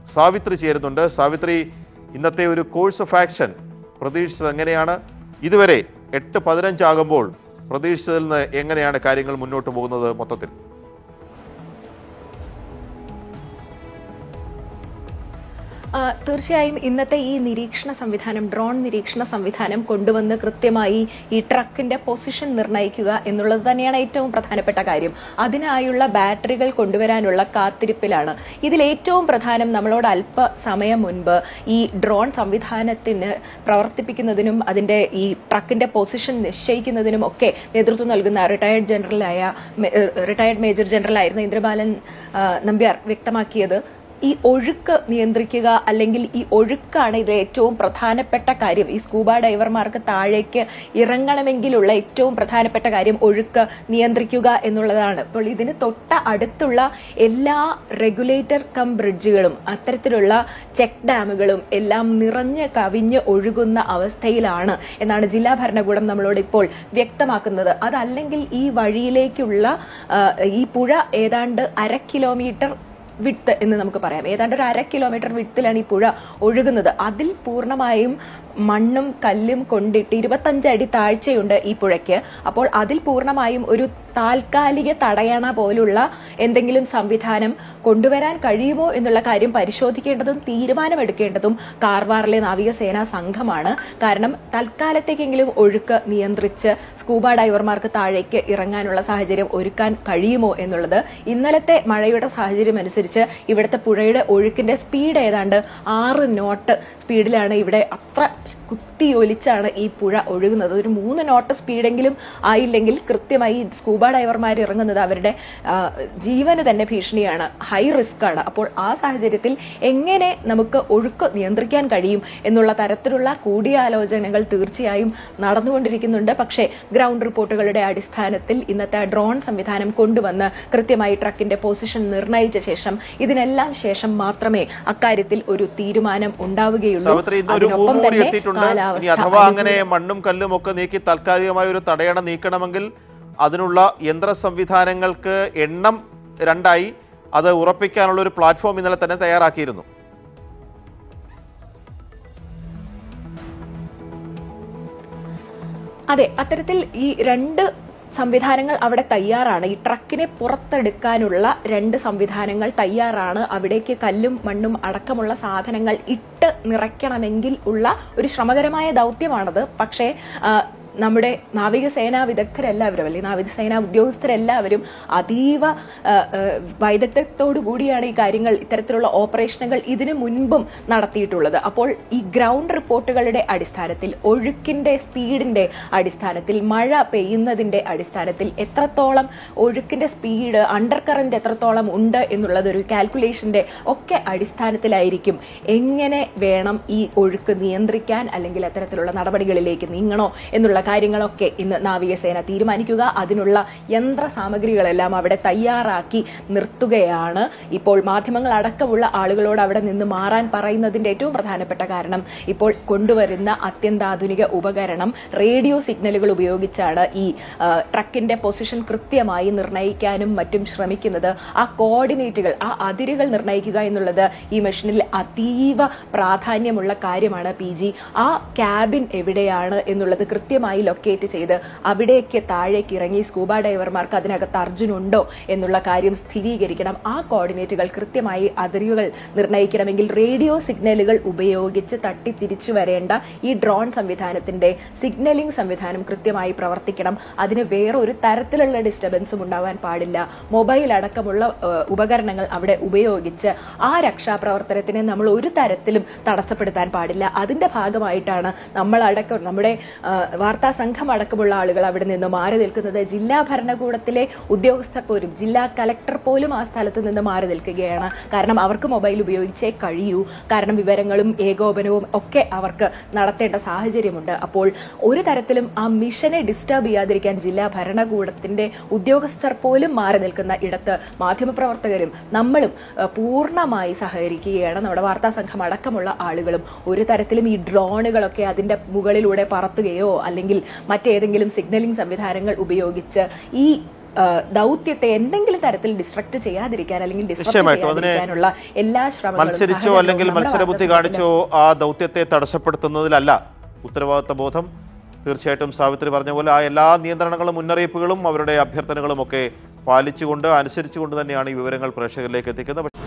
സാവിത്രി ചേരുന്നുണ്ട് സാവിത്രി ഇന്നത്തെ ഒരു കോഴ്സ് ഓഫ് ആക്ഷൻ പ്രതീക്ഷിച്ചത് എങ്ങനെയാണ് ഇതുവരെ എട്ട് പതിനഞ്ചാകുമ്പോൾ പ്രതീക്ഷിച്ചതിൽ നിന്ന് എങ്ങനെയാണ് കാര്യങ്ങൾ മുന്നോട്ട് പോകുന്നത് മൊത്തത്തിൽ ആ, തീർച്ചയായും ഇന്നത്തെ ഈ നിരീക്ഷണ സംവിധാനം ഡ്രോൺ നിരീക്ഷണ സംവിധാനം കൊണ്ടുവന്ന് കൃത്യമായി ഈ ട്രക്കിന്റെ പൊസിഷൻ നിർണ്ണയിക്കുക എന്നുള്ളത് തന്നെയാണ് ഏറ്റവും പ്രധാനപ്പെട്ട കാര്യം അതിനായുള്ള ബാറ്ററികൾ കൊണ്ടുവരാനുള്ള കാത്തിരിപ്പിലാണ് ഇതിൽ ഏറ്റവും പ്രധാനം നമ്മളോട് അല്പ സമയം മുൻപ് ഈ ഡ്രോൺ സംവിധാനത്തിന് പ്രവർത്തിപ്പിക്കുന്നതിനും അതിന്റെ ഈ ട്രക്കിന്റെ പൊസിഷൻ നിശ്ചയിക്കുന്നതിനും ഒക്കെ നേതൃത്വം നൽകുന്ന റിട്ടയർഡ് ജനറലായ റിട്ടയർഡ് മേജർ ജനറൽ ആയിരുന്ന ഇന്ദ്രബാലൻ ആ, നമ്പ്യാർ വ്യക്തമാക്കിയത് ഈ ഒഴുക്ക് നിയന്ത്രിക്കുക അല്ലെങ്കിൽ ഈ ഒഴുക്കാണ് ഇതിൽ ഏറ്റവും പ്രധാനപ്പെട്ട കാര്യം ഈ സ്കൂബ ഡൈവർമാർക്ക് താഴേക്ക് ഇറങ്ങണമെങ്കിലുള്ള ഏറ്റവും പ്രധാനപ്പെട്ട കാര്യം ഒഴുക്ക് നിയന്ത്രിക്കുക എന്നുള്ളതാണ് അപ്പോൾ ഇതിന് തൊട്ട അടുത്തുള്ള എല്ലാ റെഗുലേറ്റർ കം ബ്രിഡ്ജുകളും അത്തരത്തിലുള്ള ചെക്ക് ഡാമുകളും എല്ലാം നിറഞ്ഞ് കവിഞ്ഞ് ഒഴുകുന്ന അവസ്ഥയിലാണ് എന്നാണ് ജില്ലാ ഭരണകൂടം നമ്മളോട് ഇപ്പോൾ വ്യക്തമാക്കുന്നത് അതല്ലെങ്കിൽ ഈ വഴിയിലേക്കുള്ള ആ, ഈ പുഴ ഏതാണ്ട് അര കിലോമീറ്റർ വിട്ട് എന്ന് നമുക്ക് പറയാം ഏതാണ്ട് ഒരു അര കിലോമീറ്റർ വിട്ടിലാണ് ഈ പുഴ ഒഴുകുന്നത് അതിൽ പൂർണ്ണമായും മണ്ണും കല്ലും കൊണ്ടിട്ട് ഇരുപത്തഞ്ച് അടി താഴ്ചയുണ്ട് ഈ പുഴയ്ക്ക് അപ്പോൾ അതിൽ പൂർണ്ണമായും ഒരു താൽക്കാലിക തടയണ പോലുള്ള എന്തെങ്കിലും സംവിധാനം കൊണ്ടുവരാൻ കഴിയുമോ എന്നുള്ള കാര്യം പരിശോധിക്കേണ്ടതും തീരുമാനമെടുക്കേണ്ടതും കാർവാറിലെ നാവികസേനാ സംഘമാണ് കാരണം തൽക്കാലത്തേക്കെങ്കിലും ഒഴുക്ക് നിയന്ത്രിച്ച് സ്കൂബ ഡൈവർമാർക്ക് താഴേക്ക് ഇറങ്ങാനുള്ള സാഹചര്യം ഒരുക്കാൻ കഴിയുമോ എന്നുള്ളത് ഇന്നലത്തെ മഴയുടെ സാഹചര്യം അനുസരിച്ച് ഇവിടുത്തെ പുഴയുടെ ഒഴുക്കിന്റെ സ്പീഡ് ഏതാണ്ട് ആറ് നോട്ട് സ്പീഡിലാണ് ഇവിടെ അത്ര കുത്തിയൊലിച്ചാണ് ഈ പുഴ ഒഴുകുന്നത് ഒരു മൂന്ന് നോട്ട് സ്പീഡെങ്കിലും ആയില്ലെങ്കിൽ കൃത്യമായി ഈ സ്കൂബ ഡൈവർമാർ ഇറങ്ങുന്നത് അവരുടെ ആ, ജീവന് തന്നെ ഭീഷണിയാണ് ഹൈ റിസ്ക് ആണ് അപ്പോൾ ആ സാഹചര്യത്തിൽ എങ്ങനെ നമുക്ക് ഒഴുക്ക് നിയന്ത്രിക്കാൻ കഴിയും എന്നുള്ള തരത്തിലുള്ള കൂടിയാലോചനകൾ തീർച്ചയായും നടന്നുകൊണ്ടിരിക്കുന്നുണ്ട് പക്ഷേ ഗ്രൗണ്ട് റിപ്പോർട്ടുകളുടെ അടിസ്ഥാനത്തിൽ ഇന്നത്തെ ഡ്രോൺ സംവിധാനം കൊണ്ടുവന്ന് കൃത്യമായി ട്രക്കിന്റെ പൊസിഷൻ നിർണയിച്ച ശേഷം ഇതിനെല്ലാം ശേഷം മാത്രമേ അക്കാര്യത്തിൽ ഒരു തീരുമാനം ഉണ്ടാവുകയുള്ളൂ സാവിത്രി ഇന്ന് ഒരു അതിനൊപ്പം ഭൂമി തന്നെ എത്തിയിട്ടുണ്ട് ഇനി കാലാവസ്ഥ അഥവാ അങ്ങനെ മണ്ണും കല്ലും ഒക്കെ നീക്കി താൽക്കാലികമായ ഒരു തടയണ നീക്കണമെങ്കിൽ അതിനുള്ള യന്ത്ര സംവിധാനങ്ങൾക്ക് എണ്ണം രണ്ടായി അത് ഉറപ്പിക്കാനുള്ള ഒരു പ്ലാറ്റ്ഫോം ഇന്നലെ തന്നെ തയ്യാറാക്കിയിരുന്നു അതെ അത്തരത്തിൽ ഈ രണ്ട് സംവിധാനങ്ങൾ അവിടെ തയ്യാറാണ് ഈ ട്രക്കിനെ പുറത്തെടുക്കാനുള്ള രണ്ട് സംവിധാനങ്ങൾ തയ്യാറാണ് അവിടേക്ക് കല്ലും മണ്ണും അടക്കമുള്ള സാധനങ്ങൾ ഇട്ട് നിറയ്ക്കണമെങ്കിൽ ഉള്ള ഒരു ശ്രമകരമായ ദൗത്യമാണത് പക്ഷേ ആ, നമ്മുടെ നാവികസേനാ വിദഗ്ധരെല്ലാവരും അല്ലെങ്കിൽ നാവികസേനാ ഉദ്യോഗസ്ഥരെല്ലാവരും അതീവ ആ, ആ, വൈദഗ്ധ്യത്തോടു കൂടിയാണ് ഈ കാര്യങ്ങൾ ഇത്തരത്തിലുള്ള ഓപ്പറേഷനുകൾ ഇതിനു മുൻപും നടത്തിയിട്ടുള്ളത് അപ്പോൾ ഈ ഗ്രൗണ്ട് റിപ്പോർട്ടുകളുടെ അടിസ്ഥാനത്തിൽ ഒഴുക്കിന്റെ സ്പീഡിന്റെ അടിസ്ഥാനത്തിൽ മഴ പെയ്യുന്നതിന്റെ അടിസ്ഥാനത്തിൽ എത്രത്തോളം ഒഴുക്കിന്റെ സ്പീഡ് അണ്ടർ കറന്റ് എത്രത്തോളം ഉണ്ട് എന്നുള്ളത് ഒരു കാൽക്കുലേഷന്റെ ഒക്കെ അടിസ്ഥാനത്തിലായിരിക്കും എങ്ങനെ വേണം ഈ ഒഴുക്ക് നിയന്ത്രിക്കാൻ അല്ലെങ്കിൽ അത്തരത്തിലുള്ള നടപടികളിലേക്ക് നീങ്ങണോ എന്നുള്ള കാര്യങ്ങളൊക്കെ ഇന്ന് നാവികസേന തീരുമാനിക്കുക അതിനുള്ള യന്ത്ര സാമഗ്രികളെല്ലാം അവിടെ തയ്യാറാക്കി നിർത്തുകയാണ് ഇപ്പോൾ മാധ്യമങ്ങൾ അടക്കമുള്ള ആളുകളോട് അവിടെ നിന്ന് മാറാൻ പറയുന്നതിന്റെ ഏറ്റവും പ്രധാനപ്പെട്ട കാരണം ഇപ്പോൾ കൊണ്ടുവരുന്ന അത്യന്താധുനിക ഉപകരണം റേഡിയോ സിഗ്നലുകൾ ഉപയോഗിച്ചാണ് ഈ ആ, ട്രക്കിന്റെ പൊസിഷൻ കൃത്യമായി നിർണ്ണയിക്കാനും മറ്റും ശ്രമിക്കുന്നത് ആ കോർഡിനേറ്റുകൾ ആ അതിരുകൾ നിർണ്ണയിക്കുക എന്നുള്ളത് ഈ മെഷീനിൽ അതീവ പ്രാധാന്യമുള്ള കാര്യമാണ് പി ജി ആ ക്യാബിൻ എവിടെയാണ് എന്നുള്ളത് കൃത്യമായി ലൊക്കേറ്റ് ചെയ്ത് അവിടേക്ക് താഴേക്ക് ഇറങ്ങി സ്കൂബ ഡൈവർമാർക്ക് അതിനകത്ത് അർജുൻ ഉണ്ടോ എന്നുള്ള കാര്യം സ്ഥിരീകരിക്കണം ആ കോർഡിനേറ്റുകൾ കൃത്യമായി അതിരുകൾ നിർണ്ണയിക്കണമെങ്കിൽ റേഡിയോ സിഗ്നലുകൾ ഉപയോഗിച്ച് തട്ടി തിരിച്ചു വരേണ്ട ഈ ഡ്രോൺ സംവിധാനത്തിന്റെ സിഗ്നലിംഗ് സംവിധാനം കൃത്യമായി പ്രവർത്തിക്കണം അതിന് വേറെ ഒരു തരത്തിലുള്ള ഡിസ്റ്റർബൻസും ഉണ്ടാവാൻ പാടില്ല മൊബൈൽ അടക്കമുള്ള ഏഹ്, ഉപകരണങ്ങൾ അവിടെ ഉപയോഗിച്ച് ആ രക്ഷാപ്രവർത്തനത്തിനെ നമ്മൾ ഒരു തരത്തിലും തടസ്സപ്പെടുത്താൻ പാടില്ല അതിന്റെ ഭാഗമായിട്ടാണ് നമ്മൾ അടക്കം നമ്മുടെ ആ, വാർത്താ സംഘം അടക്കമുള്ള ആളുകൾ അവിടെ നിന്ന് മാറി നിൽക്കുന്നത് ജില്ലാ ഭരണകൂടത്തിലെ ഉദ്യോഗസ്ഥർ പോലും ജില്ലാ കലക്ടർ പോലും ആ സ്ഥലത്ത് നിന്ന് മാറി നിൽക്കുകയാണ് കാരണം അവർക്ക് മൊബൈൽ ഉപയോഗിച്ചേ കഴിയൂ കാരണം വിവരങ്ങളും ഏകോപനവും ഒക്കെ അവർക്ക് നടത്തേണ്ട സാഹചര്യമുണ്ട് അപ്പോൾ ഒരു തരത്തിലും ആ മിഷനെ ഡിസ്റ്റർബ് ചെയ്യാതിരിക്കാൻ ജില്ലാ ഭരണകൂടത്തിന്റെ ഉദ്യോഗസ്ഥർ പോലും മാറി നിൽക്കുന്ന ഇടത്ത് മാധ്യമപ്രവർത്തകരും നമ്മളും ആ, പൂർണ്ണമായി സഹകരിക്കുകയാണ് നമ്മുടെ വാർത്താ സംഘം അടക്കമുള്ള ആളുകളും ഒരു തരത്തിലും ഈ ഡ്രോണുകളൊക്കെ അതിന്റെ മുകളിലൂടെ പറത്തുകയോ അല്ലെങ്കിൽ മറ്റേതെങ്കിലും സിഗ്നലിംഗ് സംവിധാനങ്ങൾ ഉപയോഗിച്ച് ഈ ആ, ദൗത്യത്തെ എന്തെങ്കിലും തരത്തിൽ ഡിസ്ട്രക്ട് ചെയ്യാതിരിക്കാൻ അല്ലെങ്കിൽ disrupt നിശ്ചയമായിട്ടും അതിനെ ചെയ്യാതിരിക്കാനുള്ള എല്ലാ ശ്രമങ്ങളും മത്സരിച്ചോ സഹകരണവും അല്ലെങ്കിൽ നമ്മുടെ മത്സരബുദ്ധി വാർത്താ കാണിച്ചോ ആ ദൗത്യത്തെ തടസ്സപ്പെടുത്തുന്നതിലല്ല ഉത്തരവാദിത്ത ബോധം തീർച്ചയായിട്ടും സാവിത്രി പറഞ്ഞ പോലെ ആ എല്ലാ നിയന്ത്രണങ്ങളും മുന്നറിയിപ്പുകളും അവരുടെ അഭ്യർത്ഥനകളും ഒക്കെ പാലിച്ചുകൊണ്ട് അനുസരിച്ചുകൊണ്ട് തന്നെയാണ് ഈ വിവരങ്ങൾ പ്രേക്ഷകരിലേക്ക് എത്തിക്കുന്നത്